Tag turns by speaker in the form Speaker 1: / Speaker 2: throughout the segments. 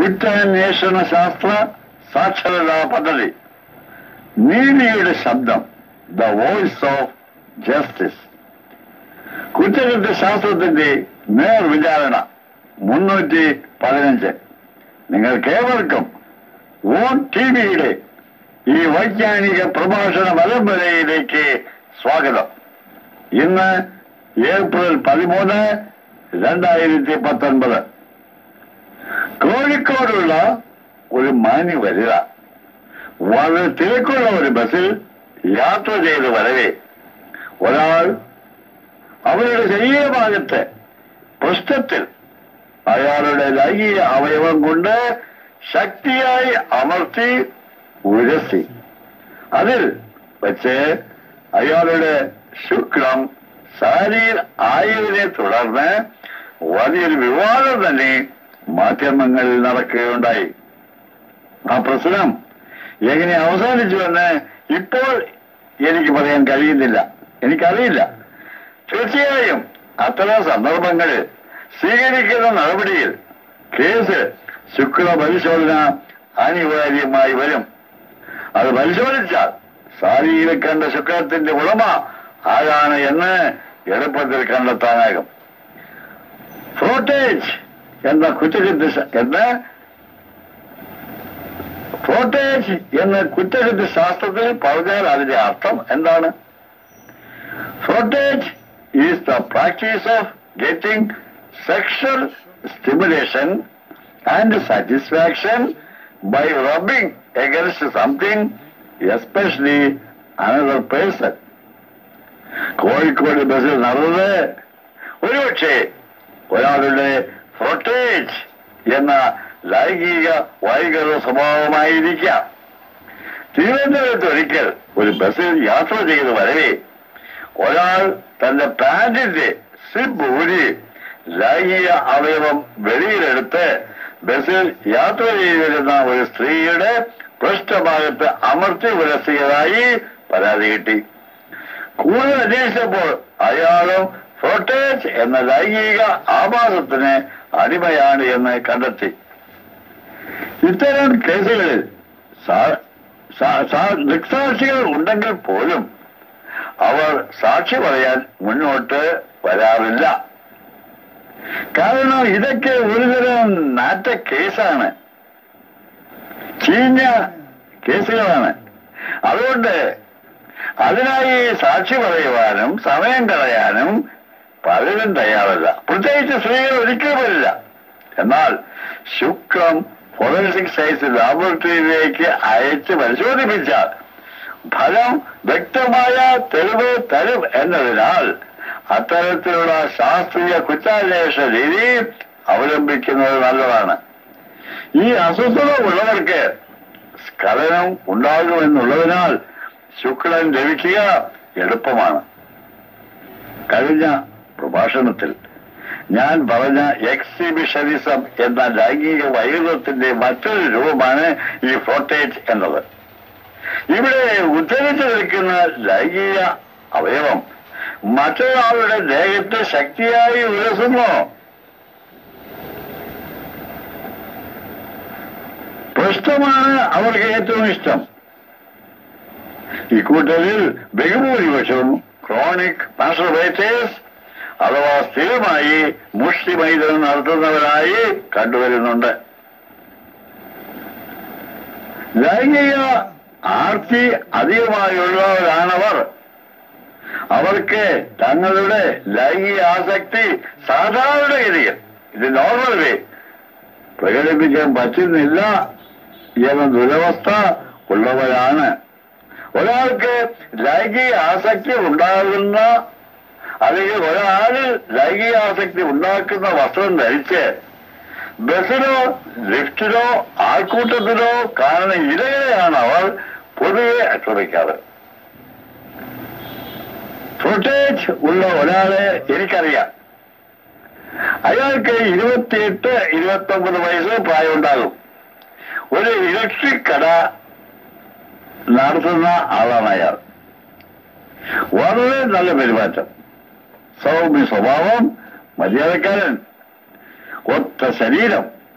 Speaker 1: കുറ്റാന്വേഷണ ശാസ്ത്ര സാക്ഷരതാ പദ്ധതി നീതിയുടെ ശബ്ദം ദ വോയിസ് ഓഫ് ജസ്റ്റിസ് കുറ്റകൃത്യ ശാസ്ത്രത്തിന്റെ നേർവിചാരണ മുന്നൂറ്റി പതിനഞ്ച് നിങ്ങൾക്കേവർക്കും ഓൺ ടി വിയുടെ ഈ വൈജ്ഞാനിക പ്രഭാഷണ പരമ്പരയിലേക്ക് സ്വാഗതം ഇന്ന് ഏപ്രിൽ പതിമൂന്ന് രണ്ടായിരത്തി പത്തൊൻപത് കോഴിക്കോടുള്ള ഒരു മാന്യ വരിക വളരെ തിരക്കുള്ള ഒരു ബസ്സിൽ യാത്ര ചെയ്ത് വരവേ ഒരാൾ അവരുടെ ശരീരഭാഗത്ത് പൃഷ്ഠത്തിൽ അയാളുടെ ലൈംഗിക അവയവം കൊണ്ട് ശക്തിയായി അമർത്തി ഉരസി അതിൽ വെച്ച് അയാളുടെ ശുക്രം സാരിയിൽ ആയതിനെ തുടർന്ന് വലിയൊരു വിവാദം തന്നെ മാധ്യമങ്ങളിൽ നടക്കുകയുണ്ടായി ആ പ്രശ്നം എങ്ങനെ അവസാനിച്ചുവെന്ന് ഇപ്പോൾ എനിക്ക് പറയാൻ കഴിയുന്നില്ല എനിക്കറിയില്ല തീർച്ചയായും അത്തരം സന്ദർഭങ്ങളിൽ സ്വീകരിക്കുന്ന നടപടിയിൽ കേസ് ശുക്ല പരിശോധന അനിവാര്യമായി വരും അത് പരിശോധിച്ചാൽ സാരിയിൽ കണ്ട ശുക്രത്തിന്റെ ഉടമ ആരാണ് എന്ന് എളുപ്പത്തിൽ കണ്ടെത്താനാകും ഫ്രോട്ടേജ് എന്ന കുറ്റകൃത്യ ശ- എന്ന് ഫ്രോട്ടേജ് എന്ന കുറ്റകൃത്യ ശാസ്ത്രത്തിൽ പറഞ്ഞാൽ അതിന്റെ അർത്ഥം എന്താണ് frottage is the practice of getting sexual stimulation and satisfaction by rubbing against something especially another person Kozhikode ബസ്സിൽ നടന്നത് ഒരുപക്ഷെ ഒരാളുടെ ഫ്രോട്ടേജ് എന്ന ലൈംഗിക വൈകൃത സ്വഭാവമായിരിക്കാം തിരുവനന്തപുരത്ത് ഒരിക്കൽ ഒരു ബസ്സിൽ യാത്ര ചെയ്ത് വരവേ ഒരാൾ തന്റെ പാന്റിന്റെ സിബ് ഊരി ലൈംഗിക അവയവം വെളിയിലെടുത്ത് ബസ്സിൽ യാത്ര ചെയ്തിരുന്ന ഒരു സ്ത്രീയുടെ പൃഷ്ഠഭാഗത്ത് അമർത്തി ഉരസിയതായി പരാതി കിട്ടി കൂടുതൽ അന്വേഷിച്ചപ്പോൾ അയാളും ഫ്രോട്ടേജ് എന്ന ലൈംഗിക ആഭാസത്തിന് അടിമയാണ് എന്ന് കണ്ടെത്തി ഇത്തരം കേസുകളിൽ സാ- സാ- സാ- ദൃക്സാക്ഷികൾ ഉണ്ടെങ്കിൽ പോലും അവർ സാക്ഷി പറയാൻ മുന്നോട്ട് വരാറില്ല കാരണം ഇതൊക്കെ ഒരുതരം നാറ്റ കേസാണ് ചീഞ്ഞ കേസുകളാണ് അതുകൊണ്ട് അതിനായി സാക്ഷി പറയുവാനും സമയം കളയാനും പലരും തയ്യാറല്ല പ്രത്യേകിച്ച് സ്ത്രീകൾ ഒരിക്കലും വരില്ല എന്നാൽ ശുക്രം ഫോറൻസിക് സയൻസ് ലാബോറട്ടറിയിലേക്ക് അയച്ച് പരിശോധിപ്പിച്ചാൽ ഫലം വ്യക്തമായ തെളിവ് തരും എന്നതിനാൽ അത്തരത്തിലുള്ള ശാസ്ത്രീയ കുറ്റാന്വേഷണ രീതി അവലംബിക്കുന്നത് നല്ലതാണ് ഈ അസ്വസ്ഥത ഉള്ളവർക്ക് സ്ഖലനം ഉണ്ടാകുമെന്നുള്ളതിനാൽ ശുക്ലൻ ലഭിക്കുക എളുപ്പമാണ് കഴിഞ്ഞ പ്രഭാഷണത്തിൽ ഞാൻ പറഞ്ഞ എക്സിബിഷനിസം എന്ന ലൈംഗിക വൈകൃതത്തിന്റെ മറ്റൊരു രൂപമാണ് ഈ ഫ്രോട്ടേജ് എന്നത് ഇവിടെ ഉദ്ധരിച്ചു നിൽക്കുന്ന ലൈംഗിക അവയവം മറ്റൊരാളുടെ ദേഹത്തെ ശക്തിയായി ഉരസുന്നു പൃഷ്ഠമാണ് അവർക്ക് ഏറ്റവും ഇഷ്ടം ഇക്കൂട്ടരിൽ ബഹുഭൂരിപക്ഷവും ക്രോണിക് മാസ്റ്റർബേറ്റേഴ്സ് അഥവാ സ്ഥിരമായി മുഷ്ടിമൈതനം നടത്തുന്നവരായി കണ്ടുവരുന്നുണ്ട് ലൈംഗിക ആർത്തി അധികമായുള്ളവരാണവർ അവർക്ക് തങ്ങളുടെ ലൈംഗിക ആസക്തി സാധാരണഗതിയിൽ ഇത് നോർമൽ വേ പ്രകടിപ്പിക്കാൻ പറ്റുന്നില്ല എന്ന ദുരവസ്ഥ ഉള്ളവരാണ് ഒരാൾക്ക് ലൈംഗിക ആസക്തി ഉണ്ടാകുന്ന അല്ലെങ്കിൽ ഒരാളിൽ ലൈംഗിക ആസക്തി ഉണ്ടാക്കുന്ന വസ്ത്രം ധരിച്ച് ബസ്സിലോ ലിഫ്റ്റിലോ ആൾക്കൂട്ടത്തിലോ കാണുന്ന ഇരകളെയാണ് അവർ പൊതുവെ ആക്രമിക്കാറ് ഫുട്ടേജ് ഉള്ള ഒരാളെ എനിക്കറിയാം അയാൾക്ക് ഇരുപത്തിയെട്ട് ഇരുപത്തി ഒമ്പത് വയസ്സ് പ്രായമുണ്ടാകും ഒരു ഇലക്ട്രിക് കട നടത്തുന്ന ആളാണ് അയാൾ വളരെ നല്ല പെരുമാറ്റം സൗമ്യ സ്വഭാവം മര്യാദക്കാരൻ ഒത്ത ശരീരം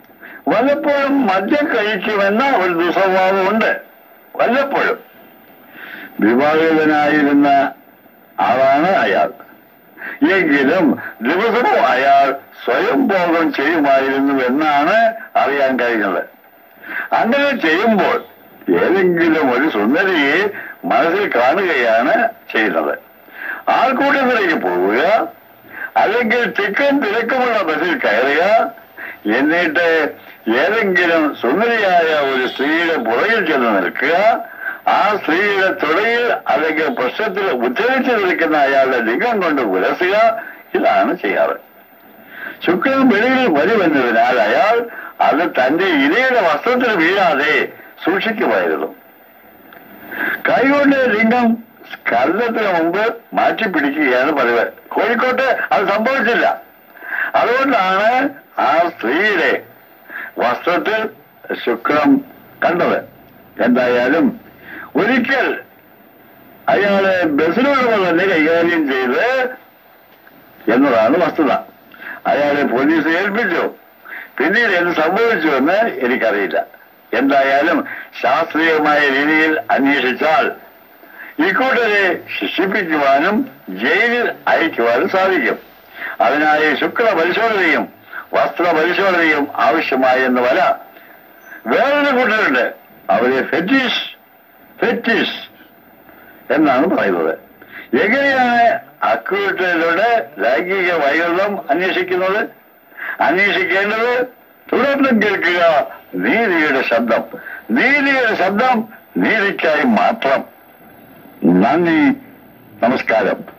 Speaker 1: വല്ലപ്പോഴും മദ്യം കഴിക്കുമെന്ന ഒരു ദുസ്വഭാവമുണ്ട് വല്ലപ്പോഴും വിവാഹിതനായിരുന്ന ആളാണ് അയാൾ എങ്കിലും ദിവസവും അയാൾ സ്വയം ഭോഗം ചെയ്യുമായിരുന്നു എന്നാണ് അറിയാൻ കഴിഞ്ഞത് അങ്ങനെ ചെയ്യുമ്പോൾ ഏതെങ്കിലും ഒരു സുന്ദരിയെ മനസ്സിൽ കാണുകയാണ് ചെയ്യുന്നത് ആൾക്കൂട്ടത്തിലേക്ക് പോവുക അല്ലെങ്കിൽ തിക്കും തിരക്കുമുള്ള ബസ്സിൽ കയറുക എന്നിട്ട് ഏതെങ്കിലും സുന്ദരിയായ ഒരു സ്ത്രീയുടെ പുറകിൽ ചെന്ന് നിൽക്കുക ആ സ്ത്രീയുടെ തുടയിൽ അല്ലെങ്കിൽ പ്രശ്നത്തിൽ ഉദ്ധരിച്ചു നിൽക്കുന്ന അയാളുടെ ലിംഗം കൊണ്ട് പുലസുക ഇതാണ് ചെയ്യാറ് ശുക്രൻ വെളിയിൽ വരുമെന്നതിനാൽ അയാൾ അത് തന്റെ ഇരയുടെ വസ്ത്രത്തിൽ വീഴാതെ സൂക്ഷിക്കുമായിരുന്നു കൈകൊണ്ട് ലിംഗം സ്കലനത്തിന് മുമ്പ് മാറ്റിപ്പിടിക്കുകയാണ് പതിവ് കോഴിക്കോട്ട് അത് സംഭവിച്ചില്ല അതുകൊണ്ടാണ് ആ സ്ത്രീയുടെ വസ്ത്രത്തിൽ ശുക്രം കണ്ടത് എന്തായാലും ഒരിക്കൽ അയാളെ ബസ്സിനോടൊപ്പം തന്നെ കൈകാര്യം ചെയ്ത് എന്നതാണ് വസ്തുത അയാളെ പോലീസ് ഏൽപ്പിച്ചു പിന്നീട് എന്ത് സംഭവിച്ചുവെന്ന് എനിക്കറിയില്ല എന്തായാലും ശാസ്ത്രീയമായ രീതിയിൽ അന്വേഷിച്ചാൽ ഇക്കൂട്ടരെ ശിക്ഷിപ്പിക്കുവാനും ജയിലിൽ അയക്കുവാനും സാധിക്കും അതിനായി ശുക്ല പരിശോധനയും വസ്ത്ര പരിശോധനയും ആവശ്യമായെന്ന് വര വേറൊരു കൂട്ടരുണ്ട് അവരെ ഫെറ്റിഷ് ഫെറ്റിഷ് എന്നാണ് പറയുന്നത് എങ്ങനെയാണ് അക്യൂട്ടരുടെ ലൈംഗിക വൈകൃതം അന്വേഷിക്കുന്നത് അന്വേഷിക്കേണ്ടത് തുടർന്ന് കേൾക്കുക നീതിയുടെ ശബ്ദം നീതിയുടെ ശബ്ദം നീതിക്കായി മാത്രം നന്ദി നമസ്കാരം